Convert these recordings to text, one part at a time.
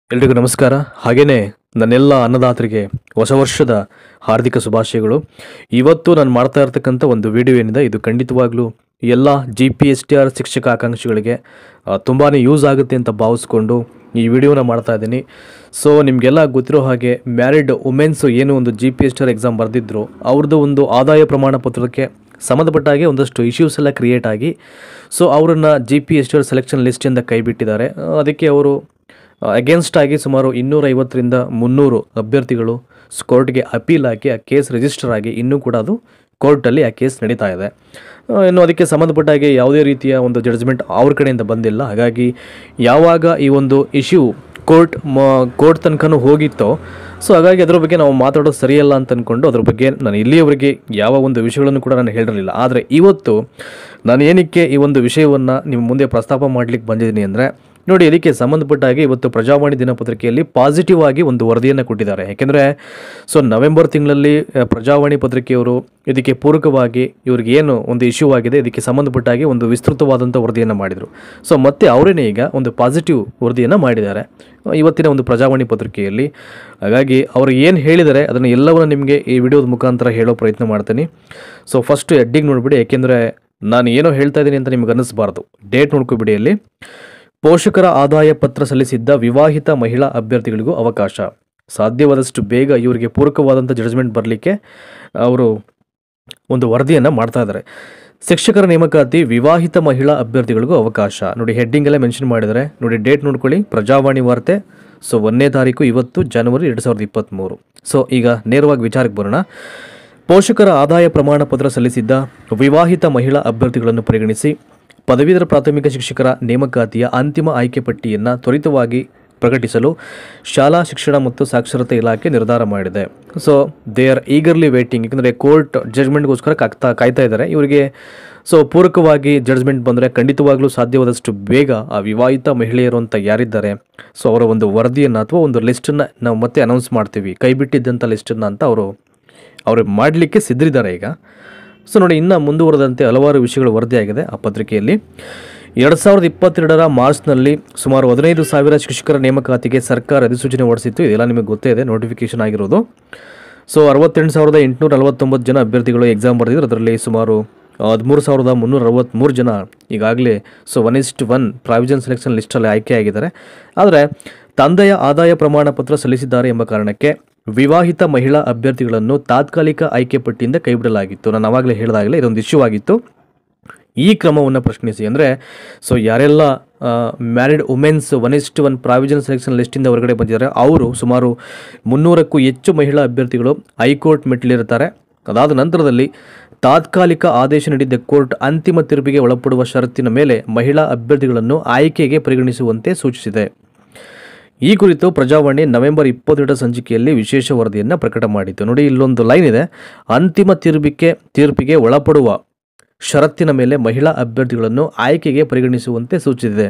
ಎಲ್ರಿಗೂ ನಮಸ್ಕಾರ ಹಾಗೆಯೇ ನನ್ನೆಲ್ಲ ಅನ್ನದಾತರಿಗೆ ಹೊಸ ವರ್ಷದ ಹಾರ್ದಿಕ ಶುಭಾಶಯಗಳು ಇವತ್ತು ನಾನು ಮಾಡ್ತಾ ಇರ್ತಕ್ಕಂಥ ಒಂದು ವಿಡಿಯೋ ಏನಿದೆ ಇದು ಖಂಡಿತವಾಗ್ಲೂ ಎಲ್ಲ G P S T R ಶಿಕ್ಷಕ ಆಕಾಂಕ್ಷಿಗಳಿಗೆ ತುಂಬಾ ಯೂಸ್ ಆಗುತ್ತೆ ಅಂತ ಭಾವಿಸ್ಕೊಂಡು ಈ ವಿಡಿಯೋನ ಮಾಡ್ತಾ ಇದ್ದೀನಿ ಸೊ ನಿಮಗೆಲ್ಲ ಗೊತ್ತಿರೋ ಹಾಗೆ ಮ್ಯಾರಿಡ್ ವುಮೆನ್ಸು ಏನು ಒಂದು G P S T R exam ಬರೆದಿದ್ರು ಅವ್ರದ್ದು ಒಂದು ಆದಾಯ ಪ್ರಮಾಣ ಪತ್ರಕ್ಕೆ ಸಂಬಂಧಪಟ್ಟ ಹಾಗೆ ಒಂದಷ್ಟು ಇಶ್ಯೂಸ್ ಎಲ್ಲ ಕ್ರಿಯೇಟ್ ಆಗಿ ಸೊ ಅವರನ್ನು G P S T R selection ಲಿಸ್ಟಿಂದ ಕೈ ಬಿಟ್ಟಿದ್ದಾರೆ ಆ, ಅದಕ್ಕೆ ಅವರು ಅಗೇನ್ಸ್ಟ್ ಆಗಿ ಸುಮಾರು ಇನ್ನೂರೈವತ್ತರಿಂದ ಮುನ್ನೂರು ಅಭ್ಯರ್ಥಿಗಳು ಕೋರ್ಟ್ಗೆ ಅಪೀಲ್ ಹಾಕಿ ಆ ಕೇಸ್ ರಿಜಿಸ್ಟರ್ ಆಗಿ ಇನ್ನೂ ಕೂಡ ಅದು ಕೋರ್ಟಲ್ಲಿ ಆ ಕೇಸ್ ನಡೀತಾ ಇದೆ ಆ, ಇನ್ನು ಅದಕ್ಕೆ ಸಂಬಂಧಪಟ್ಟ ಹಾಗೆ ಯಾವುದೇ ರೀತಿಯ ಒಂದು ಜಡ್ಜ್ಮೆಂಟ್ ಅವ್ರ ಕಡೆಯಿಂದ ಬಂದಿಲ್ಲ ಹಾಗಾಗಿ ಯಾವಾಗ ಈ ಒಂದು ಇಶ್ಯೂ ಕೋರ್ಟ್ ಮ ಕೋರ್ಟ್ ತನಕನೂ ಹೋಗಿತ್ತೋ ಸೊ ಹಾಗಾಗಿ ಅದರ ಬಗ್ಗೆ ನಾವು ಮಾತಾಡೋದು ಸರಿಯಲ್ಲ ಅಂತ ಅಂದ್ಕೊಂಡು ಅದ್ರ ಬಗ್ಗೆ ನಾನು ಇಲ್ಲಿಯವರೆಗೆ ಯಾವ ಒಂದು ವಿಷಯಗಳನ್ನು ಕೂಡ ನಾನು ಹೇಳಿರಲಿಲ್ಲ ಆದರೆ ಇವತ್ತು ನಾನು ಏನಕ್ಕೆ ಈ ಒಂದು ವಿಷಯವನ್ನು ನಿಮ್ಮ ಮುಂದೆ ಪ್ರಸ್ತಾಪ ಮಾಡಲಿಕ್ಕೆ ಬಂದಿದ್ದೀನಿ ಅಂದರೆ ನೋಡಿ ಇದಕ್ಕೆ ಸಂಬಂಧಪಟ್ಟ ಹಾಗೆ ಇವತ್ತು ಪ್ರಜಾವಾಣಿ ದಿನಪತ್ರಿಕೆಯಲ್ಲಿ ಪಾಸಿಟಿವ್ ಆಗಿ ಒಂದು ವರದಿಯನ್ನು ಕೊಟ್ಟಿದ್ದಾರೆ ಯಾಕೆಂದರೆ ಸೊ ನವೆಂಬರ್ ತಿಂಗಳಲ್ಲಿ ಆ, ಪ್ರಜಾವಾಣಿ ಪತ್ರಿಕೆಯವರು ಇದಕ್ಕೆ ಪೂರಕವಾಗಿ ಇವ್ರಿಗೆ ಏನು ಒಂದು ಇಶ್ಯೂ ಆಗಿದೆ ಇದಕ್ಕೆ ಸಂಬಂಧಪಟ್ಟ ಹಾಗೆ ಒಂದು ವಿಸ್ತೃತವಾದಂಥ ವರದಿಯನ್ನು ಮಾಡಿದರು ಸೊ ಮತ್ತೆ ಅವರೇನೇ ಈಗ ಒಂದು ಪಾಸಿಟಿವ್ ವರದಿಯನ್ನು ಮಾಡಿದ್ದಾರೆ ಆ, ಇವತ್ತಿನ ಒಂದು ಪ್ರಜಾವಾಣಿ ಪತ್ರಿಕೆಯಲ್ಲಿ ಹಾಗಾಗಿ ಅವರು ಏನು ಹೇಳಿದ್ದಾರೆ ಅದನ್ನು ಎಲ್ಲವನ್ನು ನಿಮಗೆ ಈ ವಿಡಿಯೋದ ಮುಖಾಂತರ ಹೇಳೋ ಪ್ರಯತ್ನ ಮಾಡ್ತೀನಿ ಸೊ ಫಸ್ಟು ಹೆಡ್ಡಿಂಗ್ ನೋಡಿಬಿಡಿ ಯಾಕೆಂದರೆ ನಾನು ಏನೋ ಹೇಳ್ತಾ ಇದ್ದೀನಿ ಅಂತ ನಿಮ್ಗೆ ಅನ್ನಿಸ್ಬಾರ್ದು ಡೇಟ್ ನೋಡ್ಕೊಬಿಡಿ ಅಲ್ಲಿ ಪೋಷಕರ ಆದಾಯ ಪತ್ರ ಸಲ್ಲಿಸಿದ್ದ ವಿವಾಹಿತ ಮಹಿಳಾ ಅಭ್ಯರ್ಥಿಗಳಿಗೂ ಅವಕಾಶ ಸಾಧ್ಯವಾದಷ್ಟು ಬೇಗ ಇವರಿಗೆ ಪೂರಕವಾದಂಥ ಜಡ್ಜ್ಮೆಂಟ್ ಬರಲಿಕ್ಕೆ ಅವರು ಒಂದು ವರದಿಯನ್ನು ಮಾಡ್ತಾ ಇದ್ದಾರೆ ಶಿಕ್ಷಕರ ನೇಮಕಾತಿ ವಿವಾಹಿತ ಮಹಿಳಾ ಅಭ್ಯರ್ಥಿಗಳಿಗೂ ಅವಕಾಶ ನೋಡಿ ಹೆಡ್ಡಿಂಗ್ ಎಲ್ಲ ಮೆನ್ಷನ್ ಮಾಡಿದ್ದಾರೆ ನೋಡಿ ಡೇಟ್ ನೋಡ್ಕೊಳ್ಳಿ ಪ್ರಜಾವಾಣಿ ವಾರ್ತೆ ಸೊ ಒಂದನೇ ತಾರೀಕು ಇವತ್ತು ಜನವರಿ ಎರಡು ಸಾವಿರದ ಇಪ್ಪತ್ತ್ಮೂರು ಸೊ ಈಗ ನೇರವಾಗಿ ವಿಚಾರಕ್ಕೆ ಬರೋಣ ಪೋಷಕರ ಆದಾಯ ಪ್ರಮಾಣ ಪತ್ರ ಸಲ್ಲಿಸಿದ್ದ ವಿವಾಹಿತ ಮಹಿಳಾ ಅಭ್ಯರ್ಥಿಗಳನ್ನು ಪರಿಗಣಿಸಿ ಪದವೀಧರ ಪ್ರಾಥಮಿಕ ಶಿಕ್ಷಕರ ನೇಮಕಾತಿಯ ಅಂತಿಮ ಆಯ್ಕೆ ಪಟ್ಟಿಯನ್ನು ತ್ವರಿತವಾಗಿ ಪ್ರಕಟಿಸಲು ಶಾಲಾ ಶಿಕ್ಷಣ ಮತ್ತು ಸಾಕ್ಷರತೆ ಇಲಾಖೆ ನಿರ್ಧಾರ ಮಾಡಿದೆ so they are eagerly waiting ಯಾಕಂದರೆ ಕೋರ್ಟ್ ಜಡ್ಜ್ಮೆಂಟ್ಗೋಸ್ಕರ ಕಾಗ್ತಾ ಕಾಯ್ತಾ ಇದ್ದಾರೆ ಇವರಿಗೆ ಸೊ ಪೂರಕವಾಗಿ ಜಡ್ಜ್ಮೆಂಟ್ ಬಂದರೆ ಖಂಡಿತವಾಗ್ಲೂ ಸಾಧ್ಯವಾದಷ್ಟು ಬೇಗ ಆ ವಿವಾಹಿತ ಮಹಿಳೆಯರು ಅಂತ ಯಾರಿದ್ದಾರೆ ಸೊ ಅವರ ಒಂದು ವರದಿಯನ್ನು ಅಥವಾ ಒಂದು ಲಿಸ್ಟನ್ನು ನಾವು ಮತ್ತೆ ಅನೌನ್ಸ್ ಮಾಡ್ತೀವಿ ಕೈ ಬಿಟ್ಟಿದ್ದಂಥ ಲಿಸ್ಟನ್ನು ಅಂತ ಅವರು ಅವರು ಮಾಡಲಿಕ್ಕೆ ಸಿದ್ಧರಿದ್ದಾರೆ ಈಗ ಸೊ ನೋಡಿ ಇನ್ನು ಮುಂದುವರೆದಂತೆ ಹಲವಾರು ವಿಷಯಗಳು ವರದಿಯಾಗಿದೆ ಆ ಪತ್ರಿಕೆಯಲ್ಲಿ ಎರಡು ಸಾವಿರದ ಇಪ್ಪತ್ತೆರಡರ ಮಾರ್ಚ್ನಲ್ಲಿ ಸುಮಾರು ಹದಿನೈದು ಸಾವಿರ ಶಿಕ್ಷಕರ ನೇಮಕಾತಿಗೆ ಸರ್ಕಾರ ಅಧಿಸೂಚನೆ ಹೊರಡಿಸಿತ್ತು ಇದೆಲ್ಲ ನಿಮಗೆ ಗೊತ್ತೇ ಇದೆ ನೋಟಿಫಿಕೇಶನ್ ಆಗಿರೋದು ಸೊ ಅರವತ್ತೆಂಟು ಸಾವಿರದ ಎಂಟುನೂರ ನಲವತ್ತೊಂಬತ್ತು ಜನ ಅಭ್ಯರ್ಥಿಗಳು ಎಕ್ಸಾಮ್ ಬರೆದಿದ್ರು ಅದರಲ್ಲಿ ಸುಮಾರು ಹದಿಮೂರು ಸಾವಿರದ ಮುನ್ನೂರ ಅರವತ್ತ್ಮೂರು ಜನ ಈಗಾಗಲೇ so one is to one provision selection ಲಿಸ್ಟಲ್ಲಿ ಆಯ್ಕೆಯಾಗಿದ್ದಾರೆ ಆದರೆ ತಂದೆಯ ಆದಾಯ ಪ್ರಮಾಣ ಪತ್ರ ಸಲ್ಲಿಸಿದ್ದಾರೆ ಎಂಬ ಕಾರಣಕ್ಕೆ ವಿವಾಹಿತ ಮಹಿಳಾ ಅಭ್ಯರ್ಥಿಗಳನ್ನು ತಾತ್ಕಾಲಿಕ ಆಯ್ಕೆ ಪಟ್ಟಿಯಿಂದ ಕೈಬಿಡಲಾಗಿತ್ತು ನಾನು ಆವಾಗಲೇ ಹೇಳಿದಾಗಲೇ ಇದೊಂದು ಇಶ್ಯೂ ಆಗಿತ್ತು ಈ ಕ್ರಮವನ್ನು ಪ್ರಶ್ನಿಸಿ ಅಂದರೆ ಸೊ ಯಾರೆಲ್ಲ married womens one is to one provision selection ಲಿಸ್ಟಿಂದ ಹೊರಗಡೆ ಬಂದಿದ್ದಾರೆ ಅವರು ಸುಮಾರು ಮುನ್ನೂರಕ್ಕೂ ಹೆಚ್ಚು ಮಹಿಳಾ ಅಭ್ಯರ್ಥಿಗಳು ಹೈಕೋರ್ಟ್ ಮೆಟ್ಟಿಲಿರುತ್ತಾರೆ ಅದಾದ ನಂತರದಲ್ಲಿ ತಾತ್ಕಾಲಿಕ ಆದೇಶ ನೀಡಿದ್ದ ಕೋರ್ಟ್ ಅಂತಿಮ ತೀರ್ಪಿಗೆ ಒಳಪಡುವ ಷರತ್ತಿನ ಮೇಲೆ ಮಹಿಳಾ ಅಭ್ಯರ್ಥಿಗಳನ್ನು ಆಯ್ಕೆಗೆ ಪರಿಗಣಿಸುವಂತೆ ಸೂಚಿಸಿದೆ ಈ ಕುರಿತು ಪ್ರಜಾವಾಣಿ ನವೆಂಬರ್ ಇಪ್ಪತ್ತೆರಡರ ಸಂಚಿಕೆಯಲ್ಲಿ ವಿಶೇಷ ವರದಿಯನ್ನು ಪ್ರಕಟ ಮಾಡಿತು ನೋಡಿ ಇಲ್ಲೊಂದು ಲೈನ್ ಇದೆ ಅಂತಿಮ ತೀರ್ಪಿಗೆ ತೀರ್ಪಿಗೆ ಒಳಪಡುವ ಷರತ್ತಿನ ಮೇಲೆ ಮಹಿಳಾ ಅಭ್ಯರ್ಥಿಗಳನ್ನು ಆಯ್ಕೆಗೆ ಪರಿಗಣಿಸುವಂತೆ ಸೂಚಿಸಿದೆ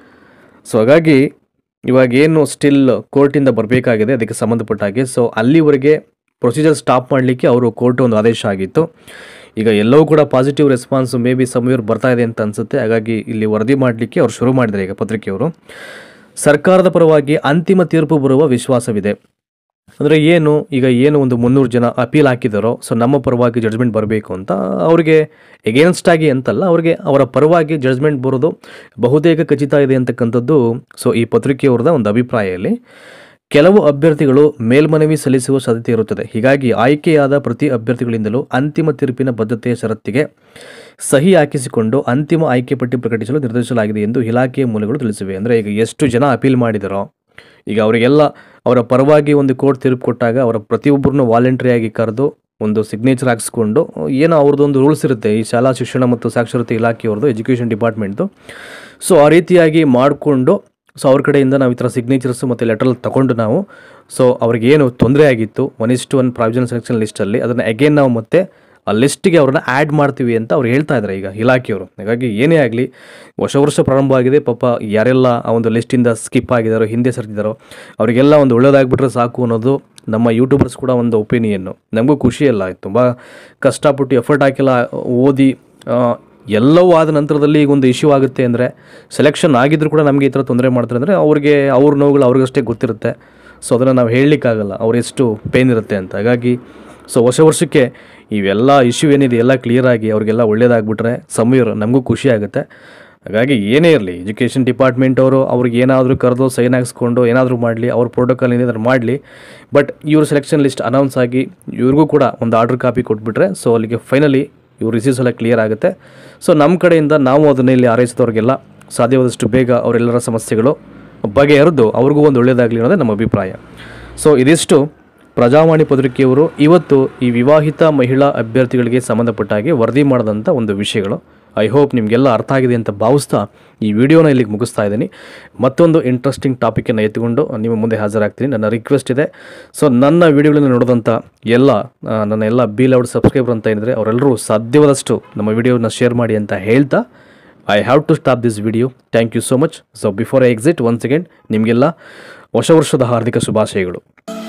ಸೊ ಹಾಗಾಗಿ ಇವಾಗ ಏನು ಸ್ಟಿಲ್ ಕೋರ್ಟಿಂದ ಬರಬೇಕಾಗಿದೆ ಅದಕ್ಕೆ ಸಂಬಂಧಪಟ್ಟ ಹಾಗೆ ಸೊ ಅಲ್ಲಿವರೆಗೆ ಪ್ರೊಸೀಜರ್ ಸ್ಟಾಪ್ ಮಾಡಲಿಕ್ಕೆ ಅವರು ಕೋರ್ಟ್ ಒಂದು ಆದೇಶ ಆಗಿತ್ತು ಈಗ ಎಲ್ಲವೂ ಕೂಡ ಪಾಸಿಟಿವ್ ರೆಸ್ಪಾನ್ಸ್ ಮೇ ಬಿ ಸಮೀರ್ ಬರ್ತಾ ಇದೆ ಅಂತ ಅನಿಸುತ್ತೆ ಹಾಗಾಗಿ ಇಲ್ಲಿ ವರದಿ ಮಾಡಲಿಕ್ಕೆ ಅವ್ರು ಶುರು ಮಾಡಿದ್ದಾರೆ ಈಗ ಪತ್ರಿಕೆಯವರು ಸರ್ಕಾರದ ಪರವಾಗಿ ಅಂತಿಮ ತೀರ್ಪು ಬರುವ ವಿಶ್ವಾಸವಿದೆ ಅಂದರೆ ಏನು ಈಗ ಏನು ಒಂದು ಮುನ್ನೂರು ಜನ ಅಪೀಲ್ ಹಾಕಿದಾರೋ ಸೊ ನಮ್ಮ ಪರವಾಗಿ ಜಡ್ಜ್ಮೆಂಟ್ ಬರಬೇಕು ಅಂತ ಅವರಿಗೆ ಎಗೇನ್ಸ್ಟ್ ಆಗಿ ಅಂತಲ್ಲ ಅವರಿಗೆ ಅವರ ಪರವಾಗಿ ಜಡ್ಜ್ಮೆಂಟ್ ಬರೋದು ಬಹುತೇಕ ಖಚಿತ ಇದೆ ಅಂತಕ್ಕಂಥದ್ದು ಸೊ ಈ ಪತ್ರಿಕೆಯವ್ರದ ಒಂದು ಅಭಿಪ್ರಾಯ ಇಲ್ಲಿ ಕೆಲವು ಅಭ್ಯರ್ಥಿಗಳು ಮೇಲ್ಮನವಿ ಸಲ್ಲಿಸುವ ಸಾಧ್ಯತೆ ಇರುತ್ತದೆ ಹೀಗಾಗಿ ಆಯ್ಕೆಯಾದ ಪ್ರತಿ ಅಭ್ಯರ್ಥಿಗಳಿಂದಲೂ ಅಂತಿಮ ತೀರ್ಪಿನ ಬದ್ಧತೆಯ ಷರತ್ತಿಗೆ ಸಹಿ ಹಾಕಿಸಿಕೊಂಡು ಅಂತಿಮ ಆಯ್ಕೆ ಪಟ್ಟಿ ಪ್ರಕಟಿಸಲು ನಿರ್ಧರಿಸಲಾಗಿದೆ ಎಂದು ಇಲಾಖೆಯ ಮೂಲಗಳು ತಿಳಿಸಿವೆ ಅಂದರೆ ಈಗ ಎಷ್ಟು ಜನ ಅಪೀಲ್ ಮಾಡಿದರೋ ಈಗ ಅವರಿಗೆಲ್ಲ ಅವರ ಪರವಾಗಿ ಒಂದು ಕೋರ್ಟ್ ತೀರ್ಪು ಕೊಟ್ಟಾಗ ಅವರ ಪ್ರತಿಯೊಬ್ಬರನ್ನು ವಾಲಂಟ್ರಿಯಾಗಿ ಕರೆದು ಒಂದು ಸಿಗ್ನೇಚರ್ ಹಾಕಿಸ್ಕೊಂಡು ಏನೋ ಅವ್ರದ್ದೊಂದು ರೂಲ್ಸ್ ಇರುತ್ತೆ ಈ ಶಾಲಾ ಶಿಕ್ಷಣ ಮತ್ತು ಸಾಕ್ಷರತೆ ಇಲಾಖೆಯವ್ರದ್ದು ಎಜುಕೇಷನ್ ಡಿಪಾರ್ಟ್ಮೆಂಟ್ದು ಸೊ ಆ ರೀತಿಯಾಗಿ ಮಾಡಿಕೊಂಡು ಸೊ ಅವ್ರ ಕಡೆಯಿಂದ ನಾವು ಈ ಥರ ಸಿಗ್ನೇಚರ್ಸು ಮತ್ತು ಲೆಟರ್ ತಗೊಂಡು ನಾವು ಸೊ ಅವ್ರಿಗೆ ಏನು ತೊಂದರೆ ಆಗಿತ್ತು ಒನ್ ಇಷ್ಟು ಒನ್ ಪ್ರಾವಿಷನ್ ಸೆಲೆಕ್ಷನ್ ಲಿಸ್ಟಲ್ಲಿ ಅದನ್ನು ಅಗೇನ್ ನಾವು ಮತ್ತೆ ಆ ಲಿಸ್ಟಿಗೆ ಅವ್ರನ್ನ ಆ್ಯಡ್ ಮಾಡ್ತೀವಿ ಅಂತ ಅವ್ರು ಹೇಳ್ತಾ ಇದ್ದಾರೆ ಈಗ ಇಲಾಖೆಯವರು ಹಾಗಾಗಿ ಏನೇ ಆಗಲಿ ಹೊಸ ವರ್ಷ ಪ್ರಾರಂಭ ಆಗಿದೆ ಪಾಪ ಯಾರೆಲ್ಲ ಆ ಒಂದು ಲಿಸ್ಟಿಂದ ಸ್ಕಿಪ್ ಆಗಿದ್ದಾರೋ ಹಿಂದೆ ಸರ್ತಿದ್ದಾರೋ ಅವರಿಗೆಲ್ಲ ಒಂದು ಒಳ್ಳೇದಾಗ್ಬಿಟ್ರೆ ಸಾಕು ಅನ್ನೋದು ನಮ್ಮ ಯೂಟ್ಯೂಬರ್ಸ್ ಕೂಡ ಒಂದು ಒಪಿನಿಯನ್ನು ನಮಗೂ ಖುಷಿ ಅಲ್ಲ ತುಂಬ ಕಷ್ಟಪಟ್ಟು ಎಫರ್ಟ್ ಹಾಕಿಲ್ಲ ಓದಿ ಆ, ಎಲ್ಲವೂ ಆದ ನಂತರದಲ್ಲಿ ಈಗ ಒಂದು ಇಶ್ಯೂ ಆಗುತ್ತೆ ಅಂದರೆ ಸೆಲೆಕ್ಷನ್ ಆಗಿದ್ರು ಕೂಡ ನಮಗೆ ಈ ಥರ ತೊಂದರೆ ಮಾಡ್ತಾರೆ ಅಂದರೆ ಅವ್ರಿಗೆ ಅವ್ರ ನೋವುಗಳು ಅವ್ರಿಗಷ್ಟೇ ಗೊತ್ತಿರುತ್ತೆ ಸೊ ಅದನ್ನು ನಾವು ಹೇಳಲಿಕ್ಕಾಗಲ್ಲ ಅವ್ರು ಎಷ್ಟು ಪೇನ್ ಇರುತ್ತೆ ಅಂತ ಹಾಗಾಗಿ ಸೊ ಹೊಸ ವರ್ಷಕ್ಕೆ ಇವೆಲ್ಲ ಇಶ್ಯೂ ಏನಿದೆ ಎಲ್ಲ ಕ್ಲಿಯರಾಗಿ ಅವ್ರಿಗೆಲ್ಲ ಒಳ್ಳೇದಾಗ್ಬಿಟ್ರೆ ಸಮೀರ್ ನಮಗೂ ಖುಷಿ ಆಗುತ್ತೆ ಹಾಗಾಗಿ ಏನೇ ಇರಲಿ ಎಜುಕೇಷನ್ ಡಿಪಾರ್ಟ್ಮೆಂಟ್ ಅವರು ಅವ್ರಿಗೆ ಏನಾದರೂ ಕರೆದು ಸೈನ್ ಹಾಕ್ಸ್ಕೊಂಡು ಏನಾದರೂ ಮಾಡಲಿ ಅವ್ರ ಪ್ರೋಟೋಕಾಲ್ ಏನಾದರೂ ಮಾಡಲಿ ಬಟ್ ಇವ್ರ ಸೆಲೆಕ್ಷನ್ ಲಿಸ್ಟ್ ಅನೌನ್ಸ್ ಆಗಿ ಇವ್ರಿಗೂ ಕೂಡ ಒಂದು ಆರ್ಡರ್ ಕಾಪಿ ಕೊಟ್ಬಿಟ್ರೆ ಸೊ ಅಲ್ಲಿಗೆ ಫೈನಲಿ ಇವ್ರ ರಿಸೀವ್ಸ್ ಎಲ್ಲ ಕ್ಲಿಯರ್ ಆಗುತ್ತೆ ಸೊ ನಮ್ಮ ಕಡೆಯಿಂದ ನಾವು ಅದನ್ನ ಇಲ್ಲಿ ಹಾರೈಸಿದವ್ರಿಗೆಲ್ಲ ಸಾಧ್ಯವಾದಷ್ಟು ಬೇಗ ಅವರೆಲ್ಲರ ಸಮಸ್ಯೆಗಳು ಬಗೆಹರಿದು ಅವ್ರಿಗೂ ಒಂದು ಒಳ್ಳೆಯದಾಗಲಿ ಅನ್ನೋದೇ ನಮ್ಮ ಅಭಿಪ್ರಾಯ ಸೊ ಇದಿಷ್ಟು ಪ್ರಜಾವಾಣಿ ಪತ್ರಿಕೆಯವರು ಇವತ್ತು ಈ ವಿವಾಹಿತ ಮಹಿಳಾ ಅಭ್ಯರ್ಥಿಗಳಿಗೆ ಸಂಬಂಧಪಟ್ಟ ಹಾಗೆ ವರದಿ ಮಾಡಿದಂಥ ಒಂದು ವಿಷಯಗಳು ಐ ಹೋಪ್ ನಿಮಗೆಲ್ಲ ಅರ್ಥ ಆಗಿದೆ ಅಂತ ಭಾವಿಸ್ತಾ ಈ ವಿಡಿಯೋನ ಇಲ್ಲಿಗೆ ಮುಗಿಸ್ತಾ ಇದ್ದೀನಿ ಮತ್ತೊಂದು ಇಂಟ್ರೆಸ್ಟಿಂಗ್ ಟಾಪಿಕನ್ನು ಎತ್ತುಕೊಂಡು ನಿಮ್ಮ ಮುಂದೆ ಹಾಜರಾಗ್ತೀನಿ ನನ್ನ ರಿಕ್ವೆಸ್ಟ್ ಇದೆ ಸೊ ನನ್ನ ವಿಡಿಯೋಗಳನ್ನು ನೋಡಿದಂಥ ಎಲ್ಲ ಆ, ನನ್ನ ಎಲ್ಲ ಬಿ ಲೌಡ್ ಸಬ್ಸ್ಕ್ರೈಬರ್ ಅಂತ ಏನಿದ್ರೆ ಅವರೆಲ್ಲರೂ ಸಾಧ್ಯವಾದಷ್ಟು ನಮ್ಮ ವಿಡಿಯೋನ ಶೇರ್ ಮಾಡಿ ಅಂತ ಹೇಳ್ತಾ I have to stop this video thank you so much so before I exit once again ನಿಮಗೆಲ್ಲ ಹೊಸ ವರ್ಷದ ಹಾರ್ದಿಕ ಶುಭಾಶಯಗಳು